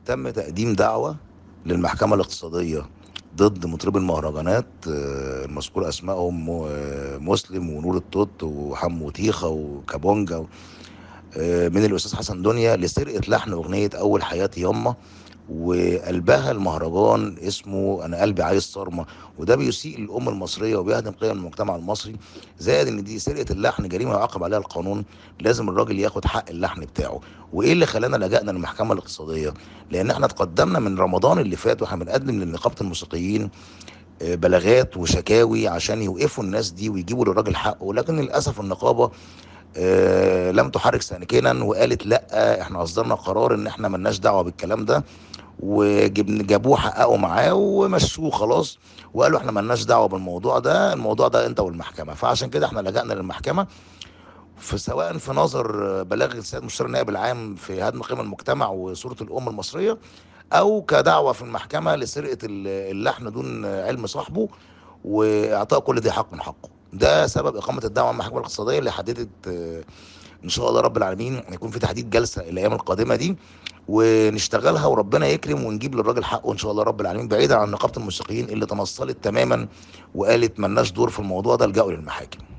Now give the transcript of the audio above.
تم تقديم دعوة للمحكمة الاقتصادية ضد مطرب المهرجانات آه، المذكور أسمائهم م- آه، مسلم ونور التوت وحمو تيخة وكابونجا و- آه، من الأستاذ حسن دنيا لسرقة لحن أغنية أول حياتي يما وقلبها المهرجان اسمه أنا قلبي عايز صارمة وده بيسيء للأمة المصرية وبيهدم قيم المجتمع المصري زائد إن دي سرقة اللحن جريمة يعاقب عليها القانون لازم الراجل ياخد حق اللحن بتاعه وإيه اللي خلانا لجأنا للمحكمة الاقتصادية لأن إحنا تقدمنا من رمضان اللي فات وإحنا بنقدم لنقابة الموسيقيين آه، بلاغات وشكاوي عشان يوقفوا الناس دي ويجيبوا للراجل حقه لكن للاسف النقابه آه، لم تحرك ساكنا وقالت لا احنا اصدرنا قرار ان احنا ملناش دعوه بالكلام ده وجابوه حققوا معاه ومشوه خلاص وقالوا احنا ملناش دعوه بالموضوع ده الموضوع ده انت والمحكمه فعشان كده احنا لجأنا للمحكمه في سواء في نظر بلاغ السيد مستشار النائب العام في هدم قيم المجتمع وصوره الامه المصريه او كدعوه في المحكمه لسرقه ال- اللحن دون علم صاحبه واعطاء كل ذي حق حقه ده سبب اقامه الدعوه مع المحكمه الاقتصاديه اللي حددت آه، ان شاء الله رب العالمين يكون في تحديد جلسه الايام القادمه دي ونشتغلها وربنا يكرم ونجيب للراجل حقه ان شاء الله رب العالمين بعيدا عن نقابه الموسيقيين اللي تنصلت تماما وقالت ملناش دور في الموضوع ده لجأوا للمحاكم